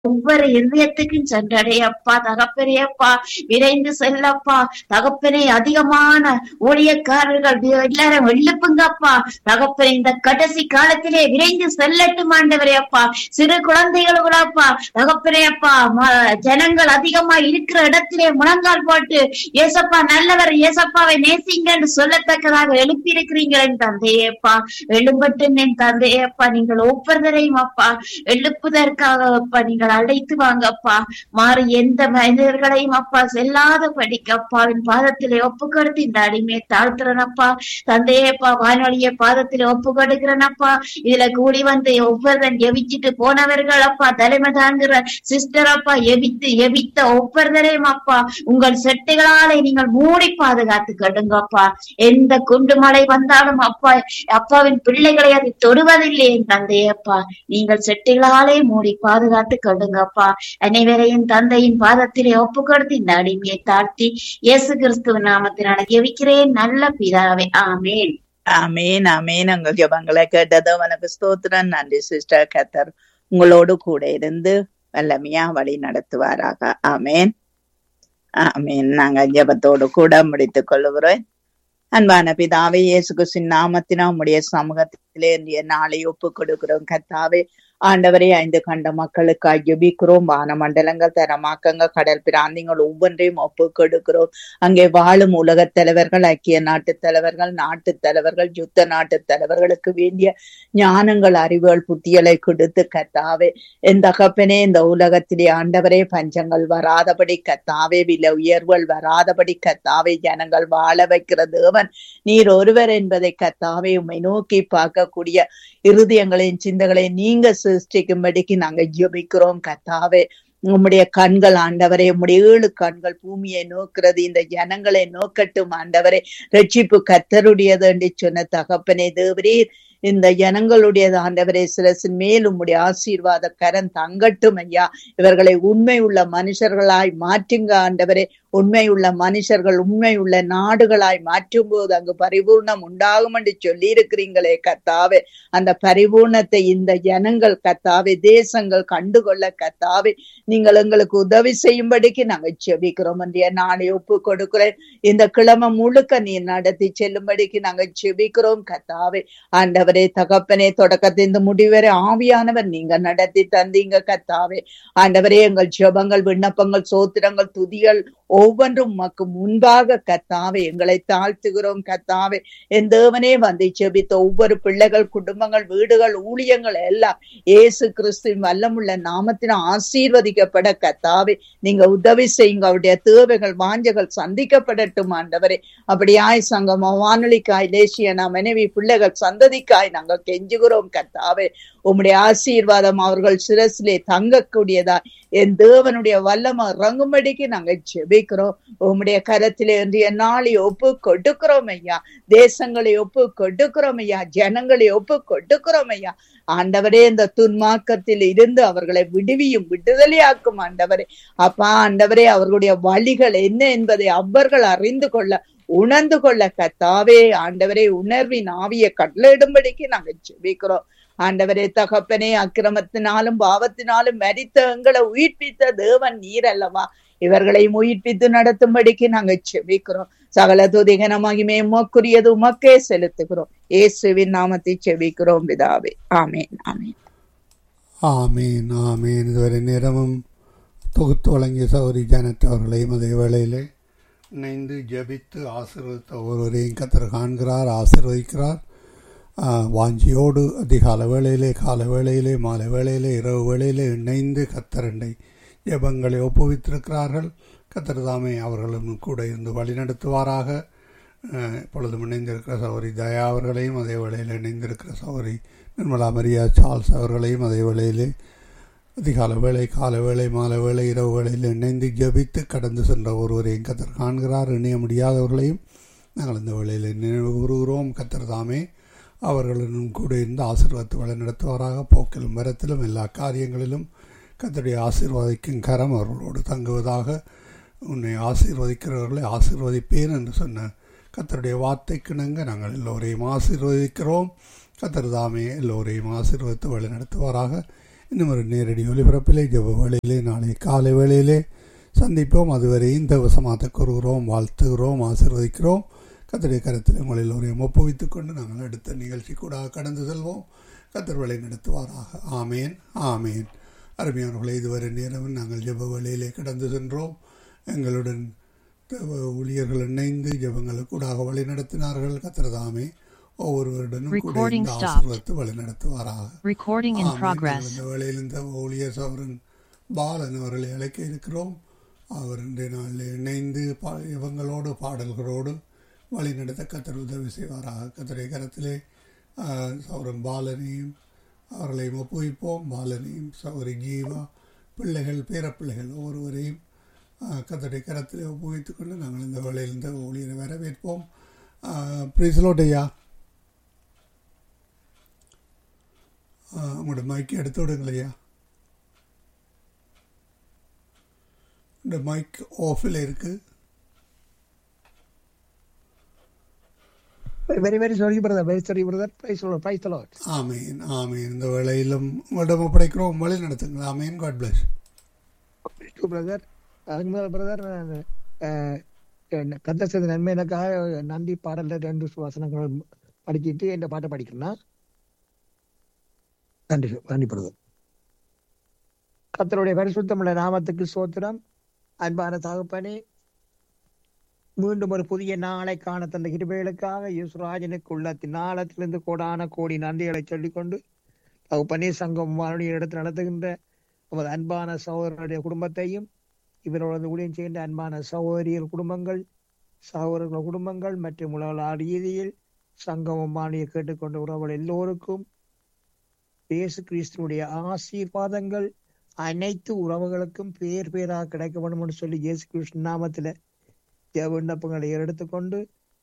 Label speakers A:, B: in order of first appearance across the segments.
A: ஒவ்வொரு இருதயத்துக்கும் சென்றடையப்பா தகப்பனையப்பா விரைந்து செல்லப்பா தகப்பனை அதிகமான ஊழியக்காரர்கள் எல்லாரும் எழுப்புங்கப்பா தகப்பனை இந்த கடைசி காலத்திலே விரைந்து செல்லட்டும் ஆண்டவரே அப்பா சிறு குழந்தைகள் கூடப்பா தகப்பனே அப்பா ம- ஜனங்கள் அதிகமா இருக்கிற இடத்திலே முழங்கால் போட்டு ஏசப்பா நல்லவர் ஏசப்பாவை நேசிங்கன்னு சொல்லத்தக்கதாக எழுப்பி இருக்கிறீங்களேன் தந்தையேப்பா எழும்பட்டு என் தந்தையேப்பா நீங்கள் ஒவ்வொருத்தரையும் அப்பா எழுப்புதற்காக அப்பா நீங்கள் அழைத்து வாங்கப்பா மாறி எந்த மனிதர்களையும் அப்பா செல்லாத படிக்க அப்பாவின் பாதத்திலே ஒப்பு கொடுத்து இந்த அடிமையை தாழ்த்துறனப்பா தந்தையேப்பா வானொலிய பாதத்திலே ஒப்பு கொடுக்கிறனப்பா இதுல கூடி வந்து ஒவ்வொருவன் எவிச்சிட்டு போனவர்கள் அப்பா தலைமை தாங்குற சிஸ்டர் அப்பா எவித்து எவித்த ஒவ்வொருத்தரையும் அப்பா உங்கள் செட்டைகளாலே நீங்கள் மூடி பாதுகாத்து கடுங்கப்பா எந்த குண்டு மழை வந்தாலும் அப்பா அப்பாவின் பிள்ளைகளை அது தொடுவதில்லை என் தந்தையப்பா நீங்கள் செட்டிகளாலே மூடி பாதுகாத்து கடுங்கப்பா அனைவரையும் தந்தையின் பாதத்திலே ஒப்பு கொடுத்து இந்த அடிமையை தாழ்த்தி இயேசு கிறிஸ்துவ நாமத்தினால ஜெபிக்கிறேன் நல்ல பிதாவே ஆமேன்
B: ஆமேன் ஆமேன் உங்கள் ஜபங்களை கேட்டது உனக்கு ஸ்தோத்திரம் நன்றி சிஸ்டர் கத்தர் உங்களோடு கூட இருந்து வல்லமையா வழி நடத்துவாராக ஆமேன் ஆமேன் நாங்க ஜபத்தோடு கூட முடித்துக் கொள்ளுகிறோம் அன்பான பிதாவே இயேசு கிறிஸ்துவின் நாமத்தினா உம்முடைய சமூகத்திலே இன்றைய நாளை ஒப்பு கொடுக்கிறோம் கத்தாவே ஆண்டவரே ஐந்து கண்ட மக்களுக்காய் ஜெபிக்கிறோம் வானமண்டலங்கள் தரமாக்கங்க கடல் பிராந்திகள் ஒவ்வொன்றையும் ஒப்பு கொடுக்கிறோம் அங்கே வாழும் உலகத் தலைவர்கள் ஐக்கிய நாட்டு தலைவர்கள் நாட்டு தலைவர்கள் யுத்த நாட்டு தலைவர்களுக்கு வேண்டிய ஞானங்கள் அறிவுகள் புத்தியலை கொடுத்து கத்தாவே என் தகப்பனே இந்த உலகத்திலே ஆண்டவரே பஞ்சங்கள் வராதபடி கத்தாவே வில உயர்வுகள் வராதபடி கத்தாவே ஜனங்கள் வாழ வைக்கிற தேவன் நீர் ஒருவர் என்பதை கத்தாவே உம்மை நோக்கி பார்க்கக்கூடிய இருதயங்களையும் சிந்தங்களையும் நீங்க சிருஷ்டிக்கும்படிக்கு நாங்க ஜெபிக்கிறோம் கத்தாவே உம்முடைய கண்கள் ஆண்டவரே உம்முடைய ஏழு கண்கள் பூமியை நோக்கிறது இந்த ஜனங்களை நோக்கட்டும் ஆண்டவரே ரட்சிப்பு கத்தருடையது என்று சொன்ன தகப்பனே தேவரீர் இந்த ஜனங்களுடையது ஆண்டவரே சிரசின் மேல் உம்முடைய ஆசீர்வாத கரம் தங்கட்டும் ஐயா இவர்களை உண்மை உள்ள மனுஷர்களாய் மாற்றுங்க ஆண்டவரே உண்மை உள்ள மனுஷர்கள் உண்மை உள்ள நாடுகளாய் மாற்றும் போது அங்கு பரிபூர்ணம் உண்டாகும் என்று சொல்லி இருக்கிறீங்களே கத்தாவே அந்த பரிபூர்ணத்தை இந்த ஜனங்கள் கத்தாவே தேசங்கள் கண்டுகொள்ள கத்தாவே நீங்கள் எங்களுக்கு உதவி செய்யும்படிக்கு நாங்கள் செபிக்கிறோம் என்ற நாளை ஒப்பு கொடுக்கிறேன் இந்த கிழமை முழுக்க நீ நடத்தி செல்லும்படிக்கு நாங்கள் செபிக்கிறோம் கத்தாவே ஆண்டவரே தகப்பனே தொடக்கத்திலிருந்து முடிவரை ஆவியானவர் நீங்க நடத்தி தந்தீங்க கத்தாவே ஆண்டவரே எங்கள் ஜெபங்கள் விண்ணப்பங்கள் சோத்திரங்கள் துதிகள் ஒவ்வொன்றும் உமக்கு முன்பாக கத்தாவே எங்களை தாழ்த்துகிறோம் கத்தாவே என் தேவனே வந்து செபித்த ஒவ்வொரு பிள்ளைகள் குடும்பங்கள் வீடுகள் ஊழியங்கள் எல்லாம் இயேசு கிறிஸ்துவின் வல்லமுள்ள நாமத்தின ஆசீர்வதிக்கப்பட கத்தாவே நீங்க உதவி செய்யுங்க அவருடைய தேவைகள் வாஞ்சைகள் சந்திக்கப்படட்டும் ஆண்டவரே அப்படியாய் சங்கம் வானொலிக்காய் தேசிய நாம் மனைவி பிள்ளைகள் சந்ததிக்காய் நாங்கள் கெஞ்சுகிறோம் கத்தாவே உம்முடைய ஆசீர்வாதம் அவர்கள் சிரசிலே தங்கக்கூடியதா என் தேவனுடைய வல்லம இறங்கும்படிக்கு நாங்க ஜெபிக்கிறோம் உம்முடைய கரத்திலே இன்றைய நாளை ஒப்பு கொடுக்கிறோம் ஐயா தேசங்களை ஒப்பு கொடுக்கிறோம் ஐயா ஜனங்களை ஒப்பு கொடுக்கிறோம் ஐயா ஆண்டவரே இந்த துன்மாக்கத்தில் இருந்து அவர்களை விடுவியும் விடுதலையாக்கும் ஆண்டவரே அப்பா ஆண்டவரே அவர்களுடைய வழிகள் என்ன என்பதை அவர்கள் அறிந்து கொள்ள உணர்ந்து கொள்ள கத்தாவே ஆண்டவரே உணர்வின் ஆவிய கட்டளையிடும்படிக்கு நாங்க ஜெபிக்கிறோம் ஆண்டவரே தகப்பனே அக்கிரமத்தினாலும் பாவத்தினாலும் மரித்த எங்களை உயிர்ப்பித்த தேவன் நீர் அல்லவா இவர்களையும் உயிர்ப்பித்து நடத்தும்படிக்கு நாங்க செபிக்கிறோம் சகல துதிகன மகிமே உமக்குரியது உமக்கே செலுத்துகிறோம் இயேசுவின் நாமத்தை செபிக்கிறோம் பிதாவே ஆமேன் ஆமேன்
C: ஆமீன் ஆமீன் இதுவரை நேரமும் தொகுத்து வழங்கிய சௌரி ஜானட் அவர்களையும் அதே வேளையிலே இணைந்து ஜெபித்து ஆசீர்வதித்த ஒருவரையும் கத்தர் காண்கிறார் ஆசீர்வதிக்கிறார் ஆ, வாஞ்சியோடு அதிகால வேளையிலே கால வேளையிலே மாலை வேளையிலே இரவு வேளையிலே இணைந்து கத்தரண்டை ஜெபங்களை ஒப்புவித்திருக்கிறார்கள் கத்தர் தாமே அவர்களும் கூட இருந்து வழிநடத்துவாராக அஹ், இப்பொழுதும் இணைந்திருக்கிற சௌரி தயா அவர்களையும் அதே வேளையில் இணைந்திருக்கிற சௌரி நிர்மலா மரியா சார்ல்ஸ் அவர்களையும் அதே வேளையிலே அதிகால வேளை கால வேளை மாலை வேளை இரவு வேளையில் இணைந்து ஜெபித்து கடந்து சென்ற ஒருவரையும் கத்தர் காண்கிறார் இணைய முடியாதவர்களையும் நாங்கள் இந்த வேளையில் நினைவு கூறுகிறோம் கத்தர் தாமே அவர்களுடன் கூட இருந்து ஆசீர்வாதத்தை வழிநடத்துவாராக போக்கிலும் மரத்திலும் எல்லா காரியங்களிலும் கத்தருடைய ஆசீர்வாதிக்கும் கரம் அவர்களோடு தங்குவதாக உன்னை ஆசீர்வதிக்கிறவர்களை ஆசீர்வதிப்பேன் என்று சொன்ன கத்தருடைய வார்த்தைக்கிணங்க நாங்கள் எல்லோரையும் ஆசீர்வதிக்கிறோம் கத்தர் தாமே எல்லோரையும் ஆசீர்வதித்து வழிநடத்துவாராக இன்னும் ஒரு நேரடி ஒலிபரப்பிலே ஜெப வேளையிலே நாளை காலை வேளையிலே சந்திப்போம் அதுவரை இந்த வசமாத்த கூறுகிறோம் வாழ்த்துகிறோம் ஆசிர்வதிக்கிறோம் கத்தருடைய கருத்தில் உங்களில் ஒரு ஒப்புவித்துக் கொண்டு நாங்கள் அடுத்த நிகழ்ச்சி கூட கடந்து செல்வோம் கத்தர் வழி நடத்துவாராக ஆமேன் ஆமேன் அருமையானவர்களை இதுவரை நேரம் நாங்கள் ஜெப வேளையிலே கடந்து சென்றோம் எங்களுடன் தேவ ஊழியர்கள் இணைந்து ஜெபங்களுக்கூடாக வழி நடத்தினார்கள் கத்திரதாமே ஒவ்வொருவருடனும் கூட
D: Recording
C: இந்த
D: stopped.
C: ஆசீர்வாதத்தை வழி நடத்துவாராக
D: Recording in
C: ஆமென்.
D: progress.
C: இந்த வேளையில் இந்த ஊழியர் சவரன் பாலன் அவர்களை அழைக்க இருக்கிறோம் அவர் இன்றைய நாளில் இணைந்து பா இவங்களோடு பாடல்களோடு வழி நடத்த கத்தர் உதவி செய்வாராக கத்தரை கரத்திலே ஆஹ், சௌரன் பாலனையும் அவர்களை ஒப்புவிப்போம் பாலனையும் சௌரி ஜீவா பிள்ளைகள் பேரப்பிள்ளைகள் ஒவ்வொருவரையும் ஆஹ், கத்தருடைய கரத்திலே ஒப்புவித்துக் கொண்டு நாங்கள் இந்த வேளையில் இந்த ஊழியரை வரவேற்போம் பிரிசலோட்டையா உங்களோட மைக்கு எடுத்து விடுங்களையா இந்த மைக் ஆஃபில் இருக்கு
E: Very, very sorry, brother. Very sorry, brother. Praise the Lord. Praise the Lord.
C: ஆமீன் ஆமீன் இந்த வேளையிலும் உங்களிடம் ஒப்படைக்கிறோம் வழி நடத்துங்கள் ஆமீன் God bless
E: Praise you, brother. அதுக்கு மேல பிரதர் கத்த செய்த நன்மை எனக்காக நன்றி பாடல்ல ரெண்டு வசனங்கள் படிச்சிட்டு இந்த பாட்டை படிக்கணும்னா நன்றி நன்றி பிரதர் கத்தருடைய பரிசுத்தமுள்ள நாமத்துக்கு சோத்திரம் அன்பான தகப்பனே மீண்டும் ஒரு புதிய நாளை காண தந்த கிருபைகளுக்காக யூசுராஜனுக்கு உள்ள நாளத்திலிருந்து கோடான கோடி நன்றிகளை சொல்லிக்கொண்டு தகப்பனே சங்கம் வானொலி எடுத்து நடத்துகின்ற நமது அன்பான சகோதரருடைய குடும்பத்தையும் இவரோட ஊழியம் செய்கின்ற அன்பான சகோதரியர் குடும்பங்கள் சகோதரர்கள் குடும்பங்கள் மற்றும் உலக ரீதியில் சங்கமம் வாணியை கேட்டுக்கொண்ட உறவுகள் எல்லோருக்கும் இயேசு கிறிஸ்துடைய ஆசீர்வாதங்கள் அனைத்து உறவுகளுக்கும் பேர் பேராக கிடைக்க வேண்டும் என்று சொல்லி இயேசு கிறிஸ்து நாமத்துல ஜெப விண்ணப்பங்களை எடுத்துக்கொண்டு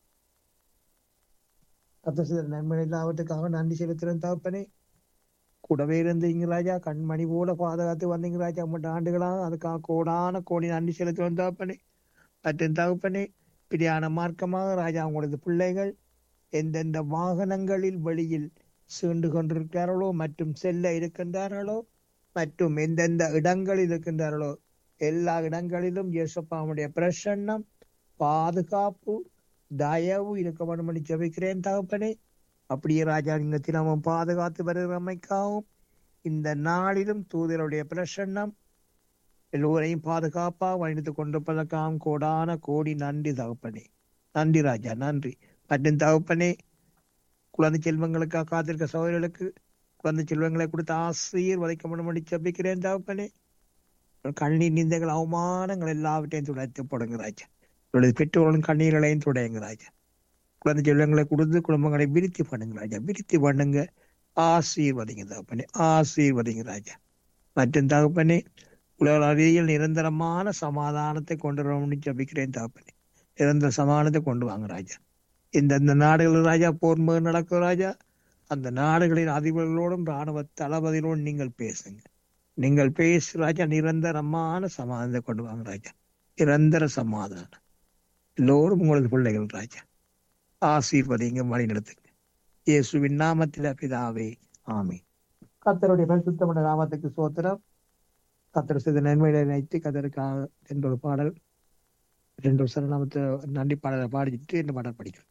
E: கத்த நன்மை எல்லாவற்றுக்காக நன்றி செலுத்துகிறேன் தகப்பனே கூடவே இருந்தீங்க ராஜா கண்மணி போல பாதுகாத்து வந்தீங்க ராஜா மட்டும் ஆண்டுகளாக அதுக்காக கோடான கோடி நன்றி செலுத்துவேன் தகப்பனே மற்றும் தகப்பனே பிரியான மார்க்கமாக ராஜா உங்களது பிள்ளைகள் எந்தெந்த வாகனங்களில் வெளியில் சென்று கொண்டிருக்கிறார்களோ மற்றும் செல்ல இருக்கின்றார்களோ மற்றும் எந்தெந்த இடங்களில் இருக்கின்றார்களோ எல்லா இடங்களிலும் இயேசப்பாவுடைய பிரசன்னம் பாதுகாப்பு தயவு இருக்க வேண்டும் என்று ஜெபிக்கிறேன் தகப்பனே அப்படியே ராஜா இந்த தினமும் பாதுகாத்து வருகிறமைக்காகவும் இந்த நாளிலும் தூதருடைய பிரசன்னம் எல்லோரையும் பாதுகாப்பாக வழிநடத்திக் கொண்டிருப்பதற்காகவும் கோடான கோடி நன்றி தகப்பனே நன்றி ராஜா நன்றி மற்றும் தகப்பனே குழந்தை செல்வங்களுக்காக காத்திருக்க சகோதரர்களுக்கு குழந்தை செல்வங்களை கொடுத்து ஆசிரியர் வதைக்க முடியும் ஜபிக்கிறேன் தகப்பனே கண்ணீர் நிந்தைகள் அவமானங்கள் எல்லாவற்றையும் துடைத்து போடுங்க ராஜா இவளது பெற்றோர்களும் கண்ணீர்களையும் துடையுங்க ராஜா குழந்தை செல்வங்களை கொடுத்து குடும்பங்களை விருத்தி பண்ணுங்க ராஜா விருத்தி பண்ணுங்க ஆசீர்வதிங்க தகப்பனே ஆசீர்வதிங்க ராஜா மற்றும் தகப்பனே உலக அறிவியல் நிரந்தரமான சமாதானத்தை கொண்டு வரணும்னு ஜபிக்கிறேன் தகப்பனே நிரந்தர சமாதானத்தை கொண்டு வாங்க ராஜா இந்தந்த நாடுகள் ராஜா போர் நடக்கும் ராஜா அந்த நாடுகளின் அதிபர்களோடும் ராணுவ தளபதிகளோடும் நீங்கள் பேசுங்க நீங்கள் பேசு ராஜா நிரந்தரமான சமாதானத்தை கொண்டு வாங்க ராஜா நிரந்தர சமாதானம் எல்லோரும் உங்களது பிள்ளைகள் ராஜா ஆசீர்வதிங்க வழி நடத்துங்க இயேசுவின் நாமத்தில பிதாவே ஆமே கத்தருடைய பரிசுத்தமான நாமத்துக்கு சோத்திரம் கத்தர் செய்த நன்மையை நினைத்து கத்தருக்காக என்ற ஒரு பாடல் ரெண்டு ஒரு சரணாமத்தை நன்றி பாடலை பாடிட்டு இந்த பாடல் படிக்கிறேன்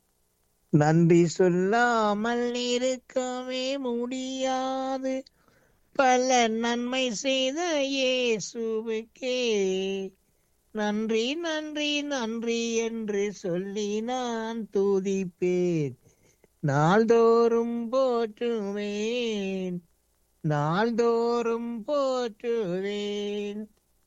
E: நன்றி சொல்லாமல் இருக்கவே முடியாது பல நன்மை செய்த இயேசுவுக்கே நன்றி நன்றி நன்றி என்று சொல்லி நான் துதிப்பேன் நாள்தோறும் போற்றுவேன் நாள்தோறும் போற்றுவேன்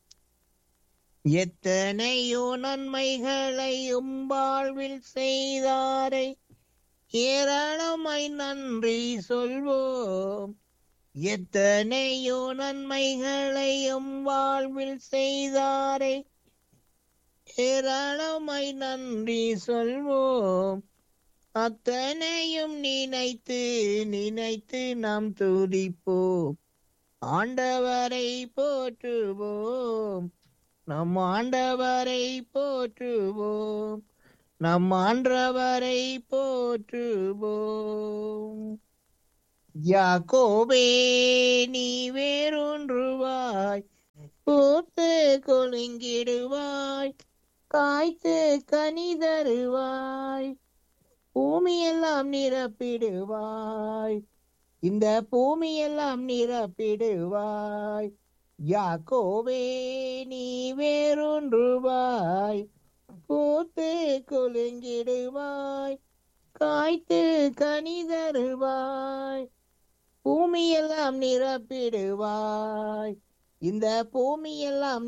E: எத்தனையோ நன்மைகளை வாழ்வில் செய்தாரை ஏராளமாய் நன்றி சொல்வோம் எத்தனையோ நன்மைகளையும் வாழ்வில் செய்தாரை ஏராளமாய் நன்றி சொல்வோம் அத்தனையும் நினைத்து நினைத்து நாம் துதிப்போம் ஆண்டவரை போற்றுவோம் நம் ஆண்டவரை போற்றுவோம் நம் ஆண்டவரை போற்றுவோம் யாக்கோபே நீ வேறொன்றுவாய் பூத்து கொலுங்கிடுவாய் காய்த்து கனி தருவாய் பூமியெல்லாம் நிரப்பிடுவாய் இந்த பூமியெல்லாம் நிரப்பிடுவாய் யாக்கோவே நீ வேறொன்றுவாய் பூத்து குலுங்கிடுவாய் காய்த்து கனி தருவாய் பூமியெல்லாம் நிரப்பிடுவாய் இந்த பூமியெல்லாம்